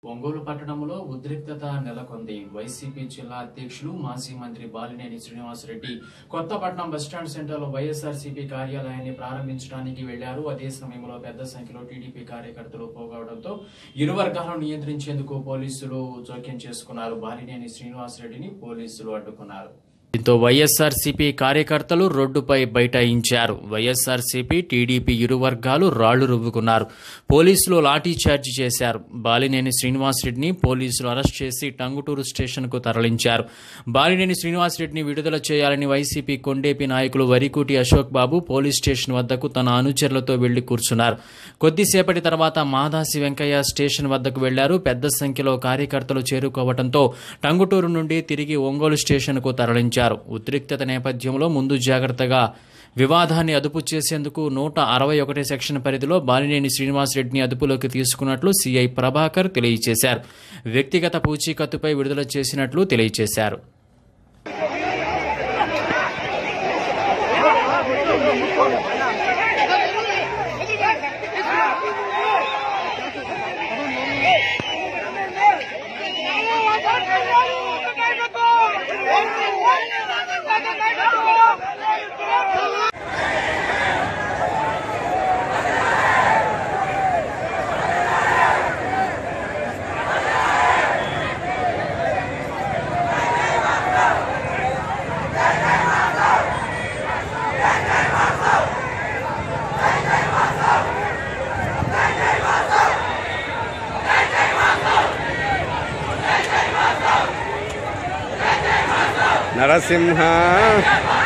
ఒంగోలు పట్టణంలో ఉద్రిక్తత నెలకొంది వైసీపీ జిల్లా అధ్యక్షులు మాజీ మంత్రి బాలినేని శ్రీనివాసరెడ్డి కొత్తపట్నం బస్టాండ్ సెంటర్లో వైఎస్ఆర్సీపీ కార్యాలయాన్ని ప్రారంభించడానికి వెళ్లారు అదే సమయంలో పెద్ద సంఖ్యలో టీడీపీ కార్యకర్తలు పోగవడంతో ఇరు వర్గాలను నియంత్రించేందుకు పోలీసులు జోక్యం చేసుకున్నారు బాలినేని శ్రీనివాసరెడ్డిని పోలీసులు అడ్డుకున్నారు దీంతో వైఎస్ఆర్సీపీ కార్యకర్తలు రోడ్డుపై బైఠాయించారు వైఎస్ఆర్సీపీ టీడీపీ ఇరు వర్గాలు రాళ్లు రువ్వుకున్నారు పోలీసులు లాఠీ చార్జి చేశారు బాలినేని శ్రీనివాసరెడ్డిని పోలీసులు అరెస్ట్ చేసి టంగుటూరు స్టేషన్కు తరలించారు బాలినేని శ్రీనివాసరెడ్డిని విడుదల చేయాలని వైసీపీ కొండేపి నాయకులు వరికూటి అశోక్ బాబు పోలీస్ స్టేషన్ వద్దకు తన అనుచరులతో వెళ్లి కూర్చున్నారు కొద్దిసేపటి తర్వాత మాదాసి వెంకయ్య స్టేషన్ వద్దకు వెళ్లారు పెద్ద సంఖ్యలో కార్యకర్తలు చేరుకోవడంతో టంగుటూరు నుండి తిరిగి ఒంగోలు స్టేషన్కు తరలించారు ఉద్రిక్తత నేపథ్యంలో ముందు జాగ్రత్తగా వివాదాన్ని అదుపు చేసేందుకు నూట అరవై ఒకటి సెక్షన్ పరిధిలో బాలినేని శ్రీనివాసరెడ్డిని అదుపులోకి తీసుకున్నట్లు సీఐ ప్రభాకర్ తెలియజేశారు వ్యక్తిగత పూచీకత్తుపై విడుదల చేసినట్లు తెలియజేశారు నరసింహ